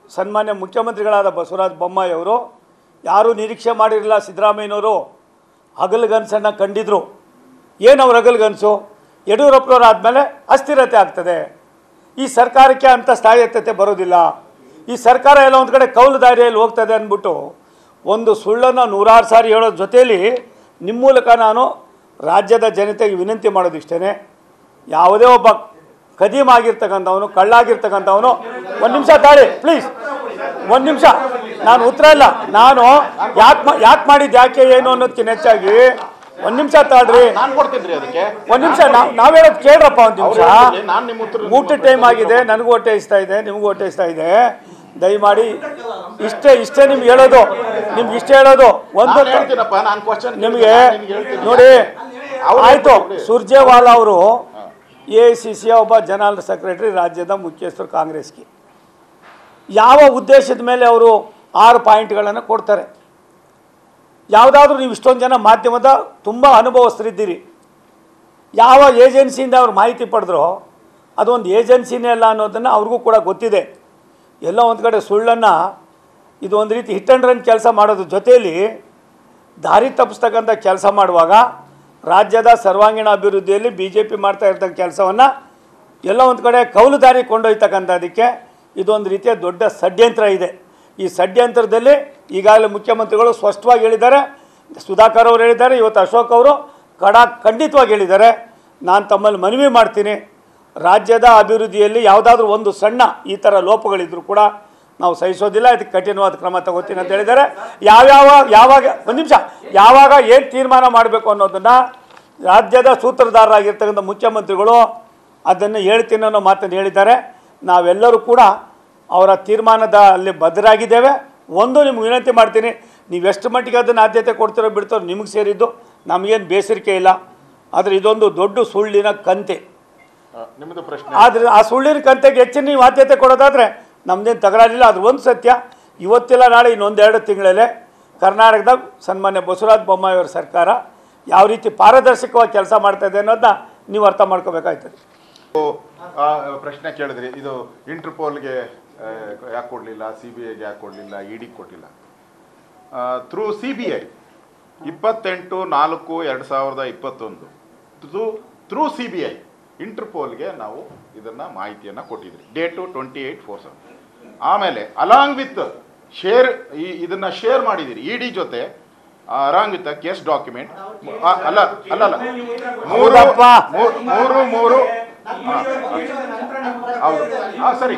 ಸನ್ಮಾನ್ಯ ಮುಖ್ಯಮಂತ್ರಿಗಳಾದ ಬಸವರಾಜ ಬೊಮ್ಮಾಯಿ ಅವರು ಯಾರೂ ನಿರೀಕ್ಷೆ ಮಾಡಿರಲಿಲ್ಲ ಸಿದ್ದರಾಮಯ್ಯನವರು ಹಗಲುಗನಸನ್ನು ಕಂಡಿದ್ರು ಏನು ಅವ್ರ ಹಗಲುಗನಸು ಯಡಿಯೂರಪ್ಪನವ್ರು ಆದಮೇಲೆ ಅಸ್ಥಿರತೆ ಆಗ್ತದೆ ಈ ಸರ್ಕಾರಕ್ಕೆ ಅಂಥ ಸ್ಥಾಯತ್ತತೆ ಬರೋದಿಲ್ಲ ಈ ಸರ್ಕಾರ ಎಲ್ಲ ಒಂದು ಕಡೆ ಕೌಲು ದಾರಿಯಲ್ಲಿ ಹೋಗ್ತದೆ ಅಂದ್ಬಿಟ್ಟು ಒಂದು ಸುಳ್ಳನ್ನು ನೂರಾರು ಸಾರಿ ಹೇಳೋ ಜೊತೆಯಲ್ಲಿ ನಿಮ್ಮ ಮೂಲಕ ನಾನು ರಾಜ್ಯದ ಜನತೆಗೆ ವಿನಂತಿ ಮಾಡೋದು ಇಷ್ಟೇ ಯಾವುದೇ ಒಬ್ಬ ಕದೀಮ್ ಆಗಿರ್ತಕ್ಕಂಥವನು ಕಳ್ಳಾಗಿರ್ತಕ್ಕಂಥವನು ಒಂದು ನಿಮಿಷ ತಾಳಿ ಪ್ಲೀಸ್ ಒಂದು ನಿಮಿಷ ನಾನು ಉತ್ತರ ಇಲ್ಲ ನಾನು ಯಾಕೆ ಯಾಕೆ ಮಾಡಿದ್ದು ಯಾಕೆ ಏನು ಅನ್ನೋದಕ್ಕಿಂತ ಹೆಚ್ಚಾಗಿ ಒಂದು ನಿಮಿಷ ತಾಳ್ರಿ ನಾನ್ ಕೊಡ್ತೀನಿ ಅದಕ್ಕೆ ಒಂದು ನಿಮಿಷ ನಾವು ನಾವು ಹೇಳೋದು ಕೇಳ್ರಪ್ಪ ಒಂದು ನಿಮಿಷ ನಾನ್ ನಿಮ್ಮ ಉತ್ತರ ಊಟ ಟೈಮ್ ಆಗಿದೆ ನನಗೂ ಹೊಟ್ಟೆ ಇಸ್ತಾ ಇದೆ ನಿಮಗೂ ಹೊಟ್ಟೆ ಇಸ್ತಾ ಇದೆ ದಯಮಾಡಿ ಇಷ್ಟೇ ಇಷ್ಟೇ ನಿಮ್ಗೆ ಹೇಳೋದು ನಿಮ್ಗೆ ಇಷ್ಟೇ ಹೇಳೋದು ಒಂದು ನಾನು ಹೇಳ್ತೀನಪ್ಪ ನಾನು ಕ್ವಶನ್ ನಿಮಗೆ ನೋಡಿ ಆಯಿತು ಸುರ್ಜೇವಾಲಾ ಅವರು ಎ ಐ ಸಿ ಸಿಯ ಒಬ್ಬ ಜನರಲ್ ಸೆಕ್ರೆಟರಿ ರಾಜ್ಯದ ಮುಖ್ಯಸ್ಥರು ಕಾಂಗ್ರೆಸ್ಗೆ ಯಾವ ಉದ್ದೇಶದ ಮೇಲೆ ಅವರು ಆರು ಪಾಯಿಂಟ್ಗಳನ್ನು ಕೊಡ್ತಾರೆ ಯಾವುದಾದ್ರೂ ನೀವು ಇಷ್ಟೊಂದು ಜನ ಮಾಧ್ಯಮದ ತುಂಬ ಅನುಭವಸ್ಥರಿದ್ದೀರಿ ಯಾವ ಏಜೆನ್ಸಿಯಿಂದ ಅವ್ರು ಮಾಹಿತಿ ಪಡೆದ್ರೋ ಅದೊಂದು ಏಜೆನ್ಸಿನೇ ಅಲ್ಲ ಅನ್ನೋದನ್ನು ಅವ್ರಿಗೂ ಕೂಡ ಗೊತ್ತಿದೆ ಎಲ್ಲ ಒಂದು ಕಡೆ ಸುಳ್ಳನ್ನು ಇದು ಒಂದು ರೀತಿ ಹಿಟ್ ಆ್ಯಂಡ್ ರನ್ ಕೆಲಸ ಮಾಡೋದ್ರ ಜೊತೆಯಲ್ಲಿ ದಾರಿ ತಪ್ಪಿಸ್ತಕ್ಕಂಥ ಕೆಲಸ ಮಾಡುವಾಗ ರಾಜ್ಯದ ಸರ್ವಾಂಗೀಣ ಅಭಿವೃದ್ಧಿಯಲ್ಲಿ ಬಿ ಜೆ ಪಿ ಮಾಡ್ತಾ ಇರ್ತಕ್ಕಂಥ ಕೆಲಸವನ್ನು ಎಲ್ಲ ಒಂದು ಕಡೆ ಕೌಲು ದಾರಿ ಕೊಂಡೊಯ್ತಕ್ಕಂಥದ್ದಕ್ಕೆ ಇದೊಂದು ರೀತಿಯ ದೊಡ್ಡ ಷಡ್ಯಂತ್ರ ಇದೆ ಈ ಷಡ್ಯಂತ್ರದಲ್ಲಿ ಈಗಾಗಲೇ ಮುಖ್ಯಮಂತ್ರಿಗಳು ಸ್ಪಷ್ಟವಾಗಿ ಹೇಳಿದ್ದಾರೆ ಸುಧಾಕರ್ ಅವರು ಹೇಳಿದ್ದಾರೆ ಇವತ್ತು ಅಶೋಕ್ ಅವರು ಕಡ ಖಂಡಿತವಾಗಿ ಹೇಳಿದ್ದಾರೆ ನಾನು ತಮ್ಮಲ್ಲಿ ಮನವಿ ಮಾಡ್ತೀನಿ ರಾಜ್ಯದ ಅಭಿವೃದ್ಧಿಯಲ್ಲಿ ಯಾವುದಾದ್ರೂ ಒಂದು ಸಣ್ಣ ಈ ಥರ ಲೋಪಗಳಿದ್ರೂ ಕೂಡ ನಾವು ಸಹಿಸೋದಿಲ್ಲ ಇದಕ್ಕೆ ಕಠಿಣವಾದ ಕ್ರಮ ತಗೋತೀನಿ ಅಂತ ಹೇಳಿದ್ದಾರೆ ಯಾವ್ಯಾವ ಯಾವಾಗ ಒಂದು ನಿಮಿಷ ಯಾವಾಗ ಏನು ತೀರ್ಮಾನ ಮಾಡಬೇಕು ಅನ್ನೋದನ್ನು ರಾಜ್ಯದ ಸೂತ್ರಧಾರರಾಗಿರ್ತಕ್ಕಂಥ ಮುಖ್ಯಮಂತ್ರಿಗಳು ಅದನ್ನು ಹೇಳ್ತೀನಿ ಅನ್ನೋ ಮಾತನ್ನು ಹೇಳಿದ್ದಾರೆ ನಾವೆಲ್ಲರೂ ಕೂಡ ಅವರ ತೀರ್ಮಾನದ ಅಲ್ಲಿ ಬದ್ಧರಾಗಿದ್ದೇವೆ ಒಂದು ನಿಮ್ಗೆ ವಿನಂತಿ ಮಾಡ್ತೀನಿ ನೀವು ಎಷ್ಟು ಮಟ್ಟಿಗೆ ಅದನ್ನು ಆದ್ಯತೆ ಕೊಡ್ತೀರೋ ಬಿಡ್ತಾರೋ ನಿಮಗೆ ಸೇರಿದ್ದು ನಮಗೇನು ಬೇಸರಿಕೆ ಇಲ್ಲ ಆದರೆ ಇದೊಂದು ದೊಡ್ಡ ಸುಳ್ಳಿನ ಕಂತೆ ನಿಮ್ಮದು ಪ್ರಶ್ನೆ ಆದರೆ ಆ ಸುಳ್ಳಿನ ಕಂತೆಗೆ ಹೆಚ್ಚಿನ ನೀವು ಆದ್ಯತೆ ಕೊಡೋದಾದರೆ ನಮ್ಮದೇನು ತಗರಾರಿಲ್ಲ ಅದು ಒಂದು ಸತ್ಯ ಇವತ್ತಿಲ್ಲ ನಾಳೆ ಇನ್ನೊಂದೆರಡು ತಿಂಗಳಲ್ಲೇ ಕರ್ನಾಟಕದ ಸನ್ಮಾನ್ಯ ಬಸವರಾಜ ಬೊಮ್ಮಾಯಿ ಅವರ ಸರ್ಕಾರ ಯಾವ ರೀತಿ ಪಾರದರ್ಶಕವಾಗಿ ಕೆಲಸ ಮಾಡ್ತಾ ಇದೆ ಅನ್ನೋದನ್ನ ನೀವು ಅರ್ಥ ಮಾಡ್ಕೋಬೇಕಾಯ್ತದೆ ಆ, ಪ್ರಶ್ನೆ ಕೇಳಿದ್ರಿ ಇದು ಇಂಟರ್ಪೋಲ್ಗೆ ಯಾಕೆ ಕೊಡಲಿಲ್ಲ ಸಿ ಬಿ ಐಗೆ ಯಾಕೆ ಕೊಡಲಿಲ್ಲ ಇಡಿ ಕೊಡಲಿಲ್ಲ ಥ್ರೂ ಸಿ ಬಿ ಐ ಇಪ್ಪತ್ತೆಂಟು ನಾಲ್ಕು ಎರಡು ಸಾವಿರದ ಇಪ್ಪತ್ತೊಂದು through through C B I ಇಂಟರ್ಪೋಲ್ಗೆ ನಾವು ಇದನ್ನ ಮಾಹಿತಿಯನ್ನು ಕೊಟ್ಟಿದ್ರಿ date twenty eight four seven ಆಮೇಲೆ ಅಲಾಂಗ್ ವಿತ್ ಶೇರ್ ಈ ಇದನ್ನ ಶೇರ್ ಮಾಡಿದಿರಿ ಇ ಡಿ ಜೊತೆ ಅಲಾಂಗ್ ವಿತ್ ಕೇಸ್ ಡಾಕ್ಯುಮೆಂಟ್ ಅಲ್ಲ ಅಲ್ಲ ಅಲ್ಲ ಮೂರು ಹೌದಪ್ಪ. ಮೂರು- ಮೂರು ಮೂರು ಹಾ, ಹೌದು ಹಾ ಸರಿ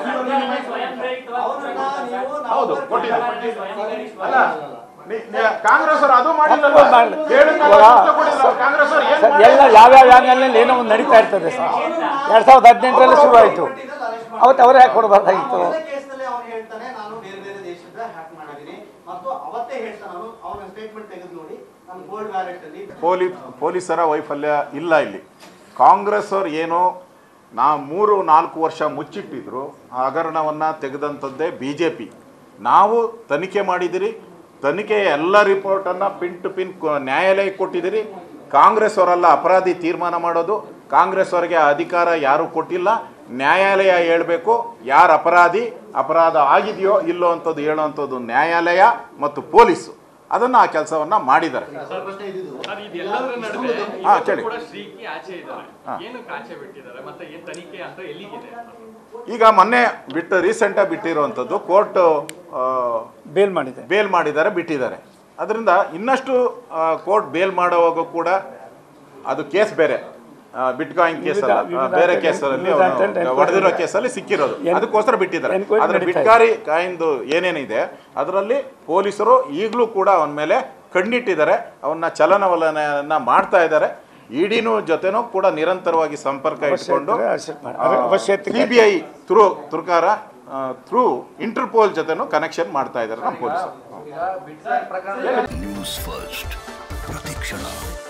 ಹೌದು ಕೊಟ್ಟಿದ್ದಾರೆ ಅಲ್ಲ ನಿ- ನಿ- ಕಾಂಗ್ರೆಸ್ ಅವರು ಅದು ಮಾಡಿಲ್ಲಲ್ಲ ಅದು ಮಾಡ್ಲಿ. ಕೇಳಿದ್ಮೇಲೆ ಇವಾಗ ಉತ್ತರ ಕೊಟ್ಟಿಲ್ಲ. ಕಾಂಗ್ರೆಸ್ ಅವರು ಏನ್ ಸರ್ ಎಲ್ಲ ಯಾವ್ಯಾವ ಆ್ಯಂಗಲ್ನಲ್ಲಿ ಏನೋ ಒಂದು ನಡೀತಾ ಇರ್ತದೆ ಸರ್ ಎರಡು ಸಾವಿರದ ಹದಿನೆಂಟರಲ್ಲಿ ಶುರು ಆಯಿತು ಅವತ್ತು ಅವರೇ ಯಾಕೆ ಕೊಡಬಾರ್ದಾಗಿತ್ತು ಮೊದಲ ಕೇಸ್ನಲ್ಲಿ ಅವ್ನು ಹೇಳ್ತಾನೆ ನಾನು ಬೇರೆ ಬೇರೆ ದೇಶದ ಹ್ಯಾಕ್ ಮಾಡಿದ್ದೀನಿ ಮತ್ತು ಅವತ್ತೇ ಹೇಳ್ತಾನೆ ಅವನು ಅವನ ಸ್ಟೇಟ್ಮೆಂಟ್ ತೆಗೆದು ನೋಡಿ ನಾನು ಗೋಲ್ಡ್ ವ್ಯಾಲೆಟ್ ಅಲ್ಲಿ ಪೊಲೀ ಪೊಲೀಸರ ವೈಫಲ್ಯ ಇಲ್ಲ ಇಲ್ಲಿ ಕಾಂಗ್ರೆಸ್ ಅವ್ರು ಏನೋ ನಾ ಮೂರು ನಾಲ್ಕು ವರ್ಷ ಮುಚ್ಚಿಟ್ಟಿದ್ರು ಆ ಹಗರಣವನ್ನು ತೆಗೆದಂಥದ್ದೇ ಬಿ ಜೆ ಪಿ ನಾವು ತನಿಖೆ ಮಾಡಿದಿರಿ ತನಿಖೆಯ ಎಲ್ಲ ರಿಪೋರ್ಟನ್ನು ಪಿನ್ ಟು ಪಿನ್ ಕ- ನ್ಯಾಯಾಲಯಕ್ಕೆ ಕೊಟ್ಟಿದ್ದೀರಿ ಕಾಂಗ್ರೆಸ್ ಅವರೆಲ್ಲ ಅಪರಾಧಿ ತೀರ್ಮಾನ ಮಾಡೋದು ಕಾಂಗ್ರೆಸ್ ಅವರಿಗೆ ಆ ಅಧಿಕಾರ ಯಾರೂ ಕೊಟ್ಟಿಲ್ಲ ನ್ಯಾಯಾಲಯ ಹೇಳಬೇಕು ಯಾರು ಅಪರಾಧಿ ಅಪರಾಧ ಆಗಿದೆಯೋ ಇಲ್ಲೋ ಅಂಥದ್ದು ಹೇಳೋವಂಥದ್ದು ನ್ಯಾಯಾಲಯ ಮತ್ತು ಪೊಲೀಸು ಅದನ್ನು ಆ ಕೆಲಸವನ್ನು ಮಾಡಿದ್ದಾರೆ ಸರ್ ಇದೆಲ್ಲದರ ನಡುವೆ ಹಾ, ಇವತ್ತು ಕೇಳಿ. ಕೂಡ ಶ್ರೀಕಿ ಆಚೆ ಇದ್ದಾರೆ ಏನಕ್ಕೆ ಆಚೆ ಬಿಟ್ಟಿದ್ದಾರೆ ಮತ್ತೆ ಏನ್ ತನಿಖೆ ಅಂತ ಎಲ್ಲಿಗಿದೆ ಈಗ ಮೊನ್ನೆ ಬಿಟ್ಟು ರೀಸೆಂಟಾಗಿ ಬಿಟ್ಟಿರುವಂಥದ್ದು ಕೋರ್ಟ್ ಬೇಲ್ ಮಾಡಿದೆ ಬೇಲ್ ಮಾಡಿದ್ದಾರೆ ಬಿಟ್ಟಿದ್ದಾರೆ ಅದರಿಂದ ಇನ್ನಷ್ಟು ಕೋರ್ಟ್ ಬೇಲ್ ಮಾಡುವಾಗ ಕೂಡ ಅದು ಕೇಸ್ ಬೇರೆ ಬಿಟ್ಕಾಯಿನ್ ಕೇಸ್ ಅಲ್ಲ ವಿವಿಧ- ಆ, ಬೇರೆ ವಿವಿಧ ಕೇಸಲ್ಲಿ ವಿವಿಧ ಅಂತ enquiry ಹೊಡೆದಿರೋ ಕೇಸಲ್ಲಿ ಸಿಕ್ಕಿರೋದು ಎನ್- ಅದಕ್ಕೋಸ್ಕರ ಬಿಟ್ಟಿದ್ದಾರೆ enquiry ಆದ್ರೆ ನಡೀತಾ ಇದೆ. ಬಿಟ್ಕಾರಿ ಕಾಯಿಂದು ಏನೇನಿದೆ ಅದರಲ್ಲಿ ಪೊಲೀಸರು ಈಗಲೂ ಕೂಡ ಅವನ ಮೇಲೆ ಕಣ್ಣಿಟ್ಟಿದ್ದಾರೆ ಅವನ್ನ ಚಲನವಲನ ಮಾಡ್ತಾ ಇದ್ದಾರೆ ಇಡಿನೂ ಜೊತೆನೂ ಕೂಡ ನಿರಂತರವಾಗಿ ಸಂಪರ್ಕ ಇಟ್ಕೊಂಡು ಅವಶ್ಯಕತೆ ಮಾಡಿ- ಅದೇ ಅವಶ್ಯಕತೆ- ಸಿ ಬಿ ಐ ಥ್ರೂ ತುರ್ಕಾರ ಥ್ರೂ ಇಂಟರ್ಪೋಲ್ ಜೊತೆನೂ ಕನೆಕ್ಷನ್ ಮಾಡ್ತಾ ಇದ್ದಾರೆ ನಮ್ಮ ಪೊಲೀಸರು ನ್ಯೂಸ್ ಫಸ್ಟ್ ಪ್ರತಿಕ್ಷಣ